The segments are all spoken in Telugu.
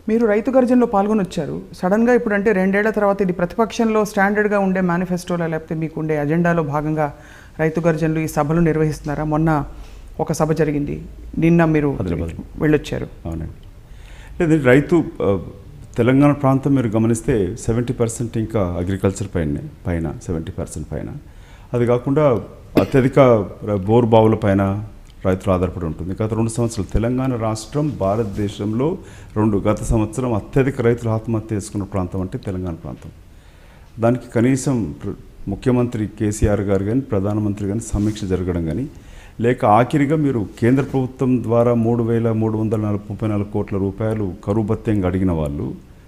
మీరు రైతు గర్జనలో పాల్గొని వచ్చారు సడన్గా ఇప్పుడు అంటే రెండేళ్ల తర్వాత ఇది ప్రతిపక్షంలో స్టాండర్డ్గా ఉండే మేనిఫెస్టోలో లేకపోతే మీకు ఉండే అజెండాలో భాగంగా రైతు గర్జనలు ఈ సభలు నిర్వహిస్తున్నారా మొన్న ఒక సభ జరిగింది నిన్న మీరు ఆదిలాబాద్. వెళ్ళొచ్చారు అవునండి లేదు రైతు ఆ, తెలంగాణ ప్రాంతం మీరు గమనిస్తే సెవెంటీ పర్సెంట్ ఇంకా అగ్రికల్చర్ పైన పైన సెవెంటీ పర్సెంట్ పైన అది కాకుండా అత్యధిక బోర్ బావుల పైన రైతులు ఆధారపడి ఉంటుంది గత రెండు సంవత్సరాలు తెలంగాణ రాష్ట్రం భారతదేశంలో రెండు గత సంవత్సరం అత్యధిక రైతులు ఆత్మహత్య చేసుకున్న ప్రాంతం అంటే తెలంగాణ ప్రాంతం దానికి కనీసం ప్ర- ముఖ్యమంత్రి కేసీఆర్ గారు కానీ ప్రధానమంత్రి కానీ సమీక్ష జరగడం కానీ లేక ఆఖరిగా మీరు కేంద్ర ప్రభుత్వం ద్వారా మూడు వేల మూడు వందల నలభై ముప్పై నాలుగు కోట్ల రూపాయలు కరువు భత్యంగా అడిగిన వాళ్ళు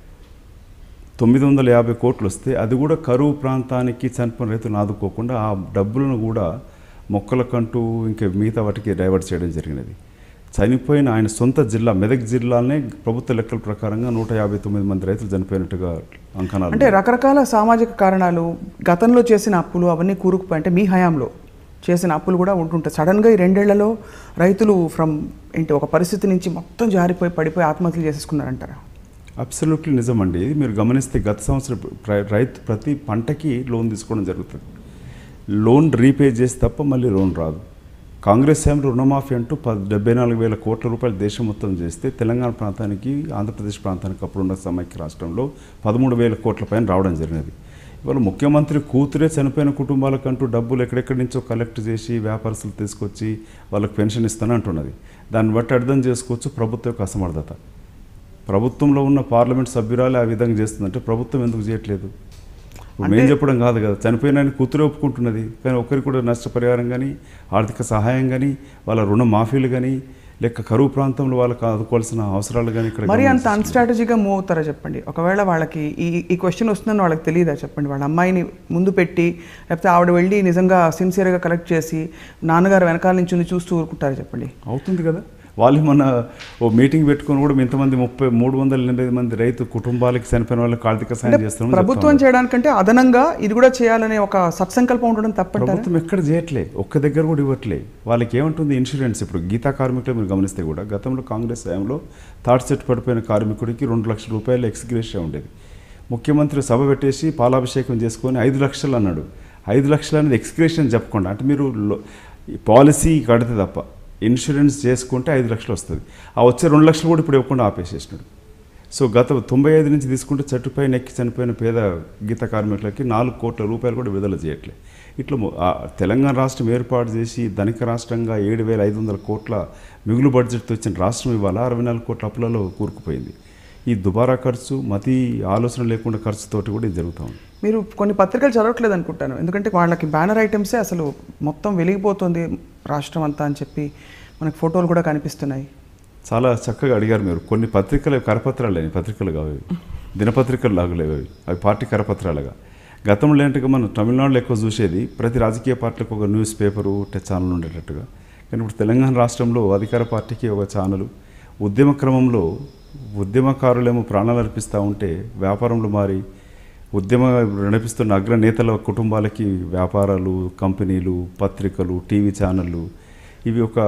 తొమ్మిది వందల యాభై కోట్లు వస్తే అది కూడా కరువు ప్రాంతానికి చనిపోయిన రైతులను ఆదుకోకుండా ఆ డబ్బులను కూడా మొక్కలకంటూ ఇంకా మిగతా వాటికి డైవర్ట్ చేయడం జరిగినది చనిపోయిన ఆయన సొంత జిల్లా మెదక్ జిల్లాలోనే ప్రభుత్వ లెక్కల ప్రకారంగా నూట యాభై తొమ్మిది మంది రైతులు చనిపోయినట్టుగా అంకణాలు అంటే రకరకాల సామాజిక కారణాలు గతంలో చేసిన అప్పులు అవన్నీ కూరుకుపోయి అంటే మీ హయాంలో చేసిన అప్పులు కూడా ఉంటుంటాయి సడన్గా ఈ రెండేళ్లలో రైతులు ఫ్రమ్ ఏంటి ఒక పరిస్థితి నుంచి మొత్తం జారిపోయి పడిపోయి ఆత్మహత్యలు చేసేసుకున్నారంటారా అబ్సల్యూట్లీ నిజమండి ఇది మీరు గమనిస్తే గత సంవత్సరం ప్ర- రైతు ప్రతి పంటకి లోన్ తీసుకోవడం జరుగుతుంది లోన్ రీపే చేసి తప్ప మళ్ళీ లోన్ రాదు కాంగ్రెస్ హయాంలో రుణమాఫీ అంటూ ప డెబ్బై నాలుగు వేల కోట్ల రూపాయలు దేశం మొత్తం చేస్తే తెలంగాణ ప్రాంతానికి ఆంధ్రప్రదేశ్ ప్రాంతానికి అప్పుడున్న సమైక్య రాష్ట్రంలో పదమూడు వేల కోట్ల పైన రావడం జరిగినది ఇవాళ ముఖ్యమంత్రి కూతురే చనిపోయిన కుటుంబాలకంటూ డబ్బులు ఎక్కడెక్కడి నుంచో కలెక్ట్ చేసి వ్యాపారస్తులు తీసుకొచ్చి వాళ్ళకి పెన్షన్ ఇస్తాను అంటున్నది దాన్ని బట్టి అర్థం చేసుకోవచ్చు ప్రభుత్వం యొక్క అసమర్థత ప్రభుత్వంలో ఉన్న పార్లమెంట్ సభ్యురాలే ఆ విధంగా చేస్తుందంటే ప్రభుత్వం ఎందుకు చేయట్లేదు ఇప్పుడు మేము చెప్పడం కాదు కదా చనిపోయిన కూతురే ఒప్పుకుంటున్నది కానీ ఒకరికి కూడా నష్టపరిహారం కానీ ఆర్థిక సహాయం కానీ వాళ్ళ రుణ మాఫీలు కానీ లేక కరువు ప్రాంతంలో వాళ్ళకి ఆదుకోవాల్సిన అవసరాలు కానీ ఇక్కడ మరి అంత గమనించాలి. అన్స్ట్రాటజీగా మూవ్ అవుతారా చెప్పండి ఒకవేళ వాళ్ళకి ఈ ఈ క్వశ్చన్ వస్తుందని వాళ్ళకి తెలియదా చెప్పండి వాళ్ళ అమ్మాయిని ముందు పెట్టి లేకపోతే ఆవిడ వెళ్ళి నిజంగా సిన్సియర్గా కలెక్ట్ చేసి నాన్నగారు వెనకాల నుంచి ఉండి చూస్తూ ఊరుకుంటారా చెప్పండి అవుతుంది కదా వాళ్ళు మన ఓ మీటింగ్ పెట్టుకొని కూడా ఇంతమంది ముప్పై మూడు వందల ఎనభై మంది రైతు కుటుంబాలకి చనిపోయిన వాళ్ళకి ఆర్థిక సాయం అంటే చేస్తున్నాం ప్రభుత్వం చేయడానికంటే అదనంగా ఇది కూడా చేయాలనే ఒక సత్సంకల్పం ఉండడం తప్పంటారా ప్రభుత్వం ఎక్కడ చేయట్లే ఒక్క దగ్గర కూడా ఇవ్వట్లే వాళ్ళకి ఏమంటుంది ఇన్సూరెన్స్ ఇప్పుడు గీతా కార్మికులు మీరు గమనిస్తే కూడా గతంలో కాంగ్రెస్ హయాంలో థర్డ్ సెట్ పడిపోయిన కార్మికుడికి రెండు లక్షల రూపాయలు ఎక్స్గ్రేషియా ఉండేది ముఖ్యమంత్రి సభ పెట్టేసి పాలాభిషేకం చేసుకొని ఐదు లక్షలు అన్నాడు ఐదు లక్షలు అనేది ఎక్స్గ్రేషన్ చెప్పకుండా అంటే మీరు లో- ఈ పాలసీ కడితే తప్ప ఇన్సూరెన్స్ చేసుకుంటే ఐదు లక్షలు వస్తుంది ఆ వచ్చే రెండు లక్షలు కూడా ఇప్పుడు ఇవ్వకుండా ఆపేసేసినాడు సో గత తొంభై ఐదు నుంచి తీసుకుంటే చెట్టుపై నెక్కి చనిపోయిన పేద గీత కార్మికులకి నాలుగు కోట్ల రూపాయలు కూడా విడుదల చేయట్లే ఇట్లా మొ- ఆ తెలంగాణ రాష్ట్రం ఏర్పాటు చేసి ధనిక రాష్ట్రంగా ఏడు వేల ఐదు వందల కోట్ల మిగులు బడ్జెట్తో వచ్చిన రాష్ట్రం ఇవాళ అరవై నాలుగు కోట్ల అప్పులలో కూరుకుపోయింది ఈ దుబారా ఖర్చు మతి ఆలోచన లేకుండా ఖర్చుతోటి కూడా ఇది జరుగుతూ ఉంది మీరు కొన్ని పత్రికలు చదవట్లేదు అనుకుంటాను ఎందుకంటే వాళ్ళకి బ్యానర్ ఐటమ్సే అసలు మొత్తం వెలిగిపోతుంది రాష్ట్రం అంతా అని చెప్పి మనకి ఫోటోలు కూడా కనిపిస్తున్నాయి చాలా చక్కగా అడిగారు మీరు కొన్ని పత్రికలు కరపత్రాలు లేని పత్రికలు కావు ఇవి. దినపత్రికలు లాగలేవు అవి అవి పార్టీ కరపత్రాలుగా గతంలో ఏంటంటే మనం తమిళనాడులో ఎక్కువ చూసేది ప్రతి రాజకీయ పార్టీలకు ఒక న్యూస్ పేపరు ట- ఛానల్ ఉండేటట్టుగా కానీ ఇప్పుడు తెలంగాణ రాష్ట్రంలో అధికార పార్టీకి ఒక ఛానల్ ఉద్యమ క్రమంలో ఉద్యమకారులేమో ప్రాణాలు అర్పిస్తూ ఉంటే వ్యాపారంలో మారి ఉద్యమ నడిపిస్తున్న అగ్రనేతల కుటుంబాలకి వ్యాపారాలు కంపెనీలు పత్రికలు టీవీ ఛానళ్ళు ఇవి ఒక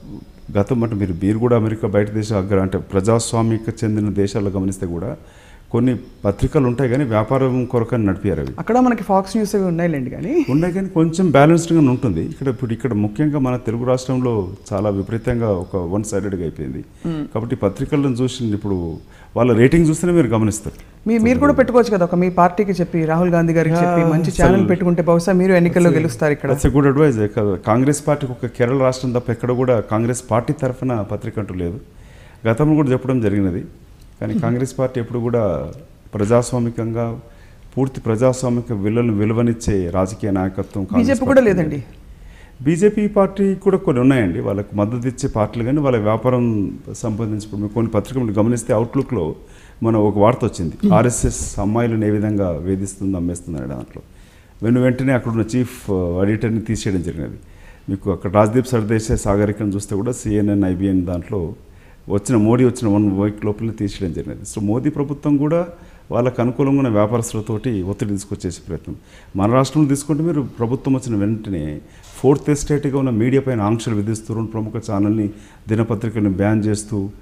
గతం అంటే మీరు మీరు కూడా అమెరికా బయట దేశ అగ్ర అంటే ప్రజాస్వామిక చెందిన దేశాల్లో గమనిస్తే కూడా కొన్ని పత్రికలు ఉంటాయి కానీ వ్యాపారం కొరకని నడిపారు అవి అక్కడ మనకి ఫాక్స్ న్యూస్ అవి ఉన్నాయిలేండి కానీ ఉన్నాయి కానీ కొంచెం బ్యాలెన్స్డ్గా ఉంటుంది ఇక్కడ ఇప్పుడు ఇక్కడ ముఖ్యంగా మన తెలుగు రాష్ట్రంలో చాలా విపరీతంగా ఒక వన్ సైడెడ్గా అయిపోయింది కాబట్టి పత్రికలను చూసి ఇప్పుడు వాళ్ళ రేటింగ్ చూస్తేనే మీరు గమనిస్తారు మీ మీరు కూడా పెట్టుకోవచ్చు కదా ఒక మీ పార్టీకి చెప్పి రాహుల్ గాంధీ గారికి చెప్పి Yeah, మంచి అసలు- ఛానల్ పెట్టుకుంటే బహుశా మీరు ఎన్నికల్లో గెలుస్తారు ఇక్కడ that's a good advice Congress పార్టీకి ఒక కేరళ రాష్ట్రం తప్ప ఎక్కడ కూడా కాంగ్రెస్ పార్టీ తరఫున పత్రిక అంటూ లేదు గతంలో కూడా చెప్పడం జరిగినది కానీ కాంగ్రెస్ పార్టీ ఎప్పుడు కూడా ప్రజాస్వామికంగా పూర్తి ప్రజాస్వామిక విలువలను విలువనిచ్చే రాజకీయ నాయకత్వం కాంగ్రెస్ బీజేపీ కూడా పార్టీకి లేదండి బీజేపీ పార్టీ కూడా కొన్ని ఉన్నాయండి వాళ్ళకి మద్దతు ఇచ్చే పార్టీలు కానీ వాళ్ళ వ్యాపారం సంబంధించి ఇప్పుడు మీరు కొన్ని పత్రికలు గమనిస్తే అవుట్లుక్లో మన ఒక వార్త వచ్చింది ఆర్ఎస్ఎస్ అమ్మాయిలను ఏ విధంగా వేధిస్తుంది అమ్మేస్తుంది అనే దాంట్లో వెను వెంటనే అక్కడున్న చీఫ్ ఎడిటర్ని తీసేయడం జరిగినది మీకు అక్కడ రాజ్దీప్ సర్దేశాయ్ సాగరికను చూస్తే కూడా సిఎన్ఎన్ ఐబిఎన్ దాంట్లో వచ్చిన మోడీ వచ్చిన వన్ వీక్ లోపలనే తీసేయడం జరిగినది సో మోదీ ప్రభుత్వం కూడా వాళ్ళకు అనుకూలంగా ఉన్న వ్యాపారస్తులతోటి ఒత్తిడి తీసుకొచ్చేసే ప్రయత్నం మన రాష్ట్రంలో తీసుకుంటే మీరు ప్రభుత్వం వచ్చిన వెంటనే ఫోర్త్ ఎస్టేట్గా ఉన్న మీడియా పైన ఆంక్షలు విధిస్తూ రెండు ప్రముఖ ఛానల్ని దినపత్రికలను బ్యాన్ చేస్తూ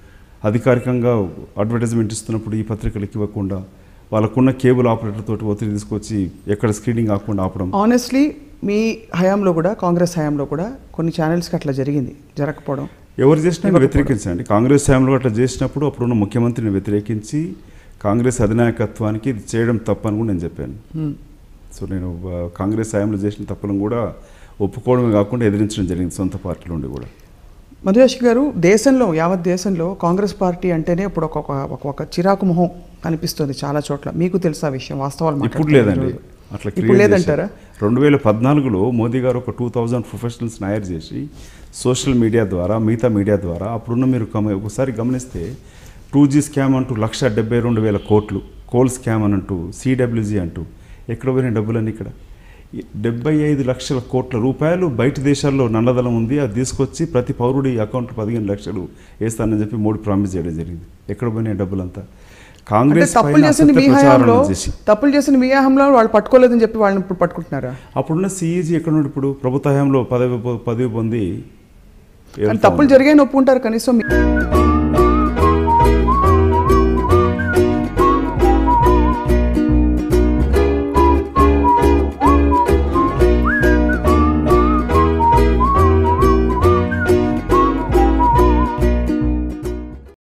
అధికారికంగా అడ్వర్టైజ్మెంట్ ఇస్తున్నప్పుడు ఈ పత్రికలకు ఇవ్వకుండా వాళ్ళకున్న కేబుల్ ఆపరేటర్ తోటి ఒత్తిడి తీసుకొచ్చి ఎక్కడ స్క్రీనింగ్ ఆకుండా ఆపడం ఆనెస్ట్లీ మీ హయాంలో కూడా కాంగ్రెస్ హయాంలో కూడా కొన్ని ఛానల్స్కి అట్లా జరిగింది జరగకపోవడం ఎవరు చేసినా వ్యతిరేకించండి కాంగ్రెస్ హయాంలో అట్లా చేసినప్పుడు అప్పుడున్న ముఖ్యమంత్రిని వ్యతిరేకించి కాంగ్రెస్ అధినాయకత్వానికి ఇది చేయడం తప్పని కూడా నేను చెప్పాను Hmm. సో నేను ఆ, కాంగ్రెస్ హయాంలో చేసిన తప్పులను కూడా ఒప్పుకోవడమే కాకుండా ఎదిరించడం జరిగింది సొంత పార్టీలో ఉండి కూడా మధుయాషి గారు దేశంలో యావత్ దేశంలో కాంగ్రెస్ పార్టీ అంటేనే ఇప్పుడు ఒక ఒక- ఒక ఒక చిరాకు మొహం కనిపిస్తుంది చాలా చోట్ల మీకు తెలుసా విషయం వాస్తవాలు ఇప్పుడు మాట్లాడుతున్నారు లేదండి ఈరోజు. అట్లా ఇప్పుడు create లేదంటారా చేశారు. రెండు వేల పద్నాలుగులో మోదీ గారు ఒక టూ థౌజండ్ ప్రొఫెషనల్స్ని హైర్ చేసి సోషల్ మీడియా ద్వారా మిగతా మీడియా ద్వారా అప్పుడున్న మీరు గమ- ఒకసారి గమనిస్తే టూ జీ స్కామ్ అంటూ లక్ష డెబ్బై రెండు వేల కోట్లు కోల్ స్కామ్ అని అంటూ సిడబ్ల్యూజీ అంటూ ఎక్కడ పోయిన డబ్బులన్నీ ఇక్కడ ఈ డెబ్బై ఐదు లక్షల కోట్ల రూపాయలు బయట దేశాల్లో నల్లదలం ఉంది అది తీసుకొచ్చి ప్రతి పౌరుడి అకౌంట్లో పదిహేను లక్షలు వేస్తానని చెప్పి మోడీ ప్రామిస్ చేయడం జరిగింది ఎక్కడ పోయినాయి డబ్బులంతా అంటే కాంగ్రెస్ తప్పులు పైన చేసిన మీ అసత్య హయాంలో ప్రచారం చేసి తప్పులు చేసిన మీ హయాంలో వాళ్ళు పట్టుకోలేదని చెప్పి వాళ్ళని ఇప్పుడు పట్టుకుంటున్నారా అప్పుడున్న సిఈజీ ఎక్కడ ఉన్నాడు ఇప్పుడు ప్రభుత్వ హయాంలో పదవి పొ- పదవి పొంది కానీ వెళ్తా తప్పులు ఉన్నాడు. జరిగాయని ఒప్పుకుంటారు కనీసం మీ-